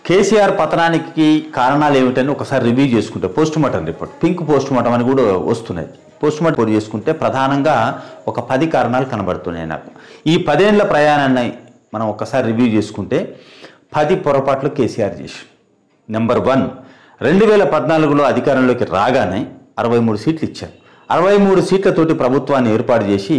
కేసీఆర్ పతనానికి కారణాలు ఏమిటని ఒకసారి రివ్యూ చేసుకుంటే post mortem report pink post mortem అని కూడా వస్తున్నాయి పోస్ట్ మార్టం రిపోర్ట్ చేసుకుంటే ప్రధానంగా ఒక పది కారణాలు కనబడుతున్నాయి నాకు ఈ పదేళ్ల ప్రయాణాన్ని మనం ఒకసారి రివ్యూ చేసుకుంటే పది పొరపాట్లు కేసీఆర్ చేసి నెంబర్ వన్ రెండు వేల పద్నాలుగులో అధికారంలోకి రాగానే అరవై మూడు సీట్లు ఇచ్చారు అరవై మూడు సీట్లతోటి ప్రభుత్వాన్ని ఏర్పాటు చేసి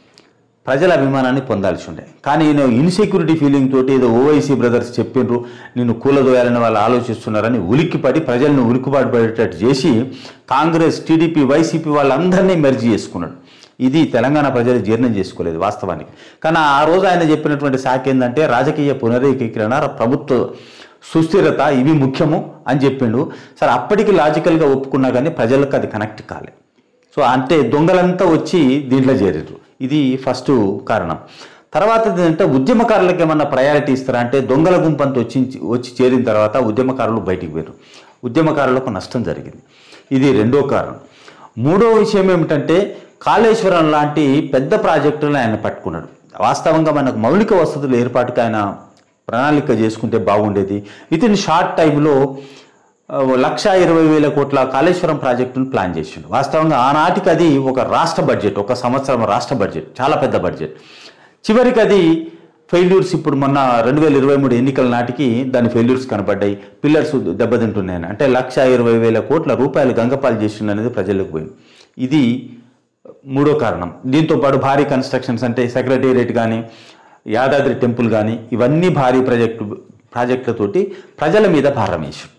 ప్రజల అభిమానాన్ని పొందాల్సి ఉండే కానీ నేను ఇన్సెక్యూరిటీ ఫీలింగ్ తోటి ఏదో ఓవైసీ బ్రదర్స్ చెప్పిండ్రు నిన్ను కూలదోయాలని వాళ్ళు ఆలోచిస్తున్నారని ఉలిక్కిపడి ప్రజలను ఉలిక్కిపాటు పడేటట్టు చేసి కాంగ్రెస్ టీడీపీ వైసీపీ వాళ్ళందరినీ మెర్జీ చేసుకున్నాడు ఇది తెలంగాణ ప్రజలు జీర్ణం చేసుకోలేదు వాస్తవానికి కానీ ఆ రోజు ఆయన చెప్పినటువంటి శాఖ ఏంటంటే రాజకీయ పునరేకీకరణ ప్రభుత్వ సుస్థిరత ఇవి ముఖ్యము అని చెప్పిండు సరే అప్పటికి లాజికల్గా ఒప్పుకున్నా కానీ ప్రజలకు అది కనెక్ట్ కాలే సో అంటే దొంగలంతా వచ్చి దీంట్లో చేరారు ఇది ఫస్ట్ కారణం తర్వాత ఏంటంటే ఉద్యమకారులకు ఏమన్నా ప్రయారిటీ ఇస్తారా అంటే దొంగల గుంపంతా వచ్చి వచ్చి చేరిన తర్వాత ఉద్యమకారులు బయటికి పోయారు ఉద్యమకారులకు నష్టం జరిగింది ఇది రెండో కారణం మూడో విషయం ఏమిటంటే కాళేశ్వరం లాంటి పెద్ద ప్రాజెక్టులను ఆయన పట్టుకున్నాడు వాస్తవంగా మనకు మౌలిక వసతుల ఏర్పాటుకు ఆయన ప్రణాళిక చేసుకుంటే బాగుండేది విత్ ఇన్ షార్ట్ టైంలో ఆ, లక్ష ఇరవై వేల కోట్ల కాళేశ్వరం ప్రాజెక్టును ప్లాన్ చేసిండు వాస్తవంగా ఆనాటికి అది ఒక రాష్ట్ర బడ్జెట్ ఒక సంవత్సరం రాష్ట్ర బడ్జెట్ చాలా పెద్ద బడ్జెట్ చివరికి అది ఫెయిల్యూర్స్ ఇప్పుడు మొన్న రెండు వేల ఇరవై మూడు ఎన్నికల నాటికి దాని ఫెయిల్యూర్స్ కనబడ్డాయి పిల్లర్స్ దెబ్బతింటున్నాయని అంటే లక్ష ఇరవై వేల కోట్ల రూపాయలు గంగపాలు చేసిండు అనేది ప్రజలకు పోయింది ఇది మూడో కారణం దీంతో పాటు భారీ కన్స్ట్రక్షన్స్ అంటే సెక్రటేరియట్ కానీ యాదాద్రి టెంపుల్ కానీ ఇవన్నీ భారీ ప్రాజెక్టు ప్రాజెక్టులతోటి ప్రజల మీద భారం వేసి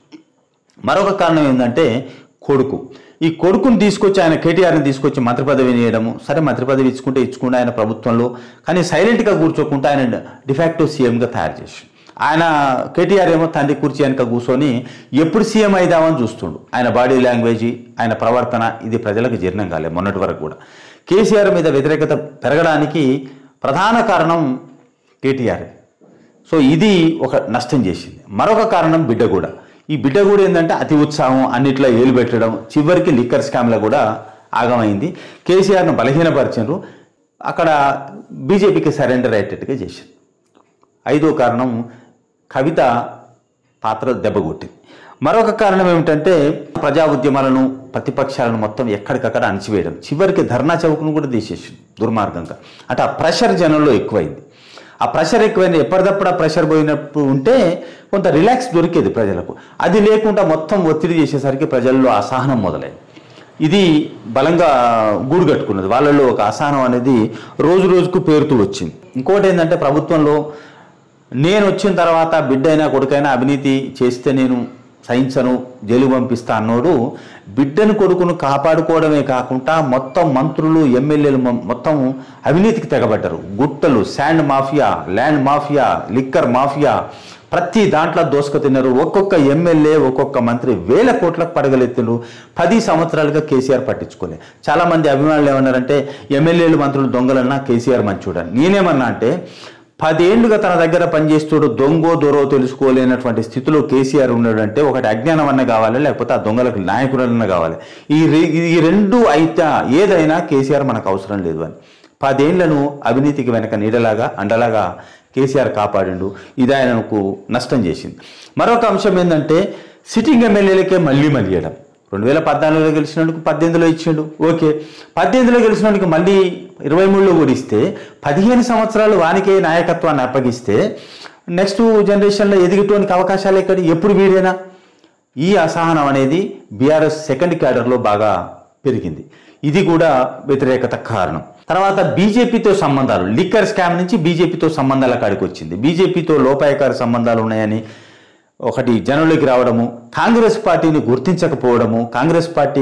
మరొక కారణం ఏంటంటే కొడుకు ఈ కొడుకుని తీసుకొచ్చి ఆయన కేటీఆర్ని తీసుకొచ్చి మంత్రి పదవి వేయడము సరే మంత్రి పదవి ఇచ్చుకుంటే ఇచ్చుకుంటే ఆయన ప్రభుత్వంలో కానీ సైలెంట్గా కూర్చోకుండా ఆయన డిఫాక్టో సీఎంగా తయారు చేసి ఆయన కేటీఆర్ ఏమో తండ్రి కుర్చీ వెనక కూర్చొని ఎప్పుడు సీఎం అయిదామని చూస్తుండు ఆయన బాడీ లాంగ్వేజ్ ఆయన ప్రవర్తన ఇది ప్రజలకు జీర్ణం కాలే మొన్నటి వరకు కూడా కేసీఆర్ మీద వ్యతిరేకత పెరగడానికి ప్రధాన కారణం కేటీఆర్ సో ఇది ఒక నష్టం చేసింది మరొక కారణం బిడ్డ కూడా ఈ బిడ్డ కూడా ఏంటంటే అతి ఉత్సాహం అన్నిట్లో ఏలు పెట్టడం చివరికి లిక్కర్ స్కామ్లో కూడా ఆగమైంది కేసీఆర్ను బలహీనపరిచారు అక్కడ బీజేపీకి సరెండర్ అయ్యేటట్టుగా చేశారు ఐదో కారణం కవిత పాత్ర దెబ్బకొట్టింది మరొక కారణం ఏమిటంటే ప్రజా ఉద్యమాలను ప్రతిపక్షాలను మొత్తం ఎక్కడికక్కడ అణిచివేయడం చివరికి ధర్నా చౌక్ను కూడా తీసేసింది దుర్మార్గంగా అంటే ఆ ప్రెషర్ జనంలో ఎక్కువైంది ఆ ప్రెషర్ ఎక్కువైంది ఎప్పటికప్పుడు ఆ ప్రెషర్ పోయినప్పుడు ఉంటే కొంత రిలాక్స్ దొరికేది ప్రజలకు అది లేకుండా మొత్తం ఒత్తిడి చేసేసరికి ప్రజల్లో అసహనం మొదలైంది ఇది బలంగా గూడు కట్టుకున్నది వాళ్ళలో ఒక అసహనం అనేది రోజు రోజుకు పేరుతూ వచ్చింది ఇంకోటి ఏంటంటే ప్రభుత్వంలో నేను వచ్చిన తర్వాత బిడ్డ అయినా కొడుకైనా అవినీతి చేస్తే నేను సహించను జైలు పంపిస్తా అన్నోడు బిడ్డను కొడుకును కాపాడుకోవడమే కాకుండా మొత్తం మంత్రులు ఎమ్మెల్యేలు మొ- మొత్తం అవినీతికి తెగబడ్డారు గుట్టలు sand mafia land mafia liquor mafia ప్రతి దాంట్లో దోసుక తిన్నారు ఒక్కొక్క ఎమ్మెల్యే ఒక్కొక్క మంత్రి వేల కోట్లకు పడగలెత్తిండ్రు పది సంవత్సరాలుగా కేసీఆర్ పట్టించుకోలే చాలా మంది అభిమానులు ఏమన్నారంటే ఎమ్మెల్యేలు మంత్రులు దొంగలన్నా కేసీఆర్ మంచోడని నేనేమన్నా అంటే పదేళ్లుగా తన దగ్గర పనిచేస్తుడు దొంగో దొరో తెలుసుకోలేనటువంటి స్థితిలో కేసీఆర్ ఉన్నాడంటే ఒకటి అజ్ఞానం అన్న కావాలి లేకపోతే ఆ దొంగలకు నాయకులన్న కావాలి ఈ రె- ఈ రెండు అయితే ఏదైనా కేసీఆర్ మనకు అవసరం లేదు అని పదేళ్లను అవినీతికి వెనక నీడలాగా అండలాగా కేసీఆర్ కాపాడిండు ఇది ఆయనకు నష్టం చేసింది మరొక అంశం ఏంటంటే సిట్టింగ్ ఎమ్మెల్యేలకే మళ్ళీ మళ్ళీ ఇవ్వడం రెండు వేల పద్నాలుగులో గెలిచినందుకు పద్దెనిమిదిలో ఇచ్చిండు ఓకే పద్దెనిమిదిలో గెలిచినందుకు మళ్ళీ ఇరవై మూడులో కూడా ఇస్తే పదిహేను సంవత్సరాలు వానికే నాయకత్వాన్ని అప్పగిస్తే నెక్స్ట్ జనరేషన్లో ఎదిగటానికి అవకాశాలు ఎక్కడ ఎప్పుడు వీడేనా ఈ అసహనం అనేది బీఆర్ఎస్ సెకండ్ క్యాడర్లో బాగా పెరిగింది ఇది కూడా వ్యతిరేకత కారణం తర్వాత బీజేపీతో సంబంధాలు లిక్కర్ స్కామ్ నుంచి బీజేపీతో సంబంధాల కాడికి వచ్చింది బీజేపీతో లోపాయకార సంబంధాలు ఉన్నాయని ఒకటి జనంలోకి రావడము కాంగ్రెస్ పార్టీని గుర్తించకపోవడము కాంగ్రెస్ పార్టీ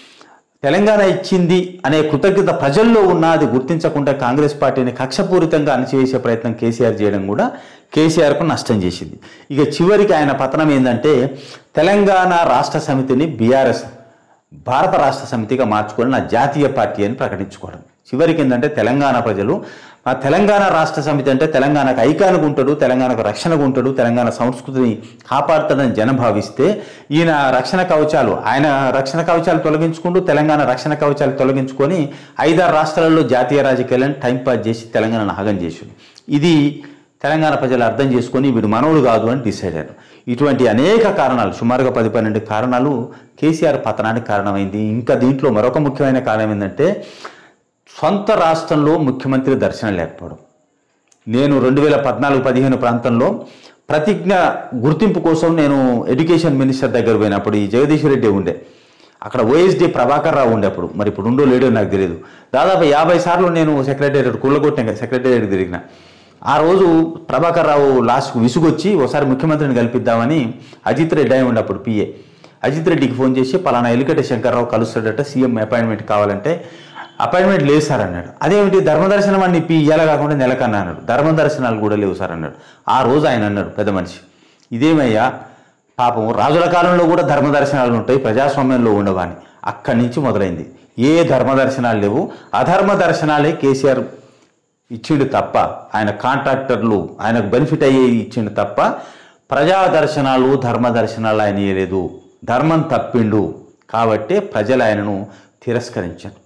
తెలంగాణ ఇచ్చింది అనే కృతజ్ఞత ప్రజల్లో ఉన్న అది గుర్తించకుండా కాంగ్రెస్ పార్టీని కక్షపూరితంగా అణచివేసే ప్రయత్నం కేసీఆర్ చేయడం కూడా కేసీఆర్కు నష్టం చేసింది ఇక చివరికి ఆయన పతనం ఏంటంటే తెలంగాణ రాష్ట్ర సమితిని బీఆర్ఎస్ భారత రాష్ట్ర సమితిగా మార్చుకొని నా జాతీయ పార్టీ అని ప్రకటించుకోవడం చివరికి ఏంటంటే తెలంగాణ ప్రజలు ఆ తెలంగాణ రాష్ట్ర సమితి అంటే తెలంగాణకు ఐకానుగా ఉంటాడు తెలంగాణకు రక్షణగా ఉంటాడు తెలంగాణ సంస్కృతిని కాపాడుతాడని జనం భావిస్తే ఈయన రక్షణ కవచాలు ఆయన రక్షణ కవచాలు తొలగించుకుంటూ తెలంగాణ రక్షణ కవచాలు తొలగించుకొని ఐదారు రాష్ట్రాలలో జాతీయ రాజకీయాలను టైం పాస్ చేసి తెలంగాణను ఆగం చేసిండు ఇది తెలంగాణ ప్రజలు అర్థం చేసుకొని వీడు మనవుడు కాదు అని డిసైడ్ అయ్యారు ఇటువంటి అనేక కారణాలు సుమారుగా పది పన్నెండు కారణాలు కేసీఆర్ పతనానికి కారణమైంది ఇంకా దీంట్లో మరొక ముఖ్యమైన కారణం ఏంటంటే సొంత రాష్ట్రంలో ముఖ్యమంత్రి దర్శనం లేకపోవడం నేను రెండు వేల పద్నాలుగు పదిహేను ప్రాంతంలో ప్రతిజ్ఞ గుర్తింపు కోసం నేను ఎడ్యుకేషన్ మినిస్టర్ దగ్గర పోయినప్పుడు ఈ జగదీష్ రెడ్డి ఉండే అక్కడ ఓఎస్డి ప్రభాకర్ రావు ఉండే అప్పుడు మరి ఇప్పుడు ఉండో లేడో నాకు తెలియదు దాదాపు యాభై సార్లు నేను సెక్రటేరియట్ కుళ్ళగొట్టిన సెక్రటేరియట్ తిరిగిన ఆ రోజు ప్రభాకర్ రావు లాస్ట్కు విసుగొచ్చి ఒకసారి ముఖ్యమంత్రిని కల్పిద్దామని అజిత్ రెడ్డి అయి ఉండే అప్పుడు పిఏ అజిత్ రెడ్డికి ఫోన్ చేసి పలానా ఎలికట శంకర్రావు కలుస్తాడట సీఎం అపాయింట్మెంట్ కావాలంటే అపాయింట్మెంట్ లేదు సార్ అన్నాడు అదేమిటి ధర్మదర్శనం అని ఇప్పి ఇయ్యాల కాకుండా నెలకన్నా అన్నాడు ధర్మదర్శనాలు కూడా లేవు సార్ అన్నాడు ఆ రోజు ఆయన అన్నాడు పెద్ద మనిషి ఇదేమయ్యా పాపం రాజుల కాలంలో కూడా ధర్మదర్శనాలు ఉంటాయి ప్రజాస్వామ్యంలో ఉండవని అక్కడి నుంచి మొదలైంది ఏ ధర్మదర్శనాలు లేవు అధర్మ దర్శనాలే కేసీఆర్ ఇచ్చిండు తప్ప ఆయన కాంట్రాక్టర్లు ఆయనకు బెనిఫిట్ అయ్యే ఇచ్చిండు తప్ప ప్రజా దర్శనాలు ధర్మ దర్శనాలు ఆయన ఇయ్యలేదు ధర్మం తప్పిండు కాబట్టి ప్రజలు ఆయనను తిరస్కరించారు